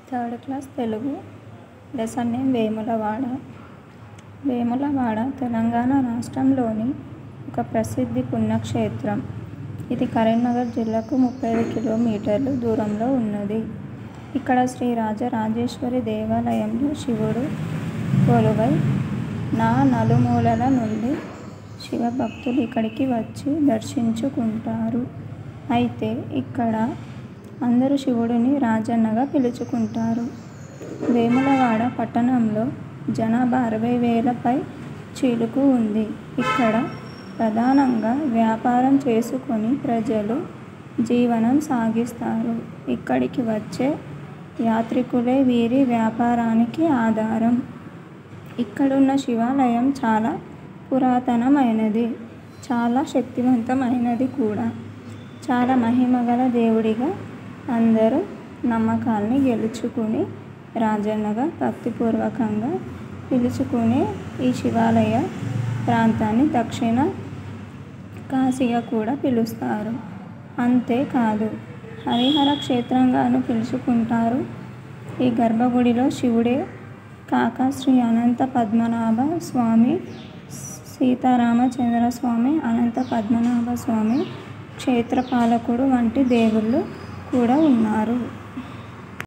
third class Telugu lesson name Vemulawada Vemulawada Telangana రాష్ట్రంలోని ఒక ప్రసిద్ధి పుణ్యక్షేత్రం ఇది కరీంనగర్ జిల్లాకు ముప్పై ఐదు కిలోమీటర్లు దూరంలో ఉన్నది ఇక్కడ శ్రీ రాజరాజేశ్వరి దేవాలయంలో శివుడు కొలువై నా నలుమూలల నుండి శివభక్తులు ఇక్కడికి వచ్చి దర్శించుకుంటారు అయితే ఇక్కడ అందరూ శివుడిని రాజన్నగా పిలుచుకుంటారు వేములవాడ పట్టణంలో జనాభా అరవై వేలపై చిలుకు ఉంది ఇక్కడ ప్రధానంగా వ్యాపారం చేసుకొని ప్రజలు జీవనం సాగిస్తారు ఇక్కడికి వచ్చే యాత్రికులే వీరి వ్యాపారానికి ఆధారం ఇక్కడున్న శివాలయం చాలా పురాతనమైనది చాలా శక్తివంతమైనది కూడా చాలా మహిమగల దేవుడిగా అందరూ నమ్మకాల్ని గెలుచుకుని రాజన్నగా భక్తిపూర్వకంగా పిలుచుకునే ఈ శివాలయ ప్రాంతాన్ని దక్షిణ కాశీగా కూడా పిలుస్తారు అంతేకాదు హరిహర క్షేత్రంగాను పిలుచుకుంటారు ఈ గర్భగుడిలో శివుడే కాక శ్రీ అనంత పద్మనాభ స్వామి సీతారామచంద్ర స్వామి అనంత పద్మనాభ స్వామి క్షేత్రపాలకుడు వంటి దేవుళ్ళు కూడా ఉన్నారు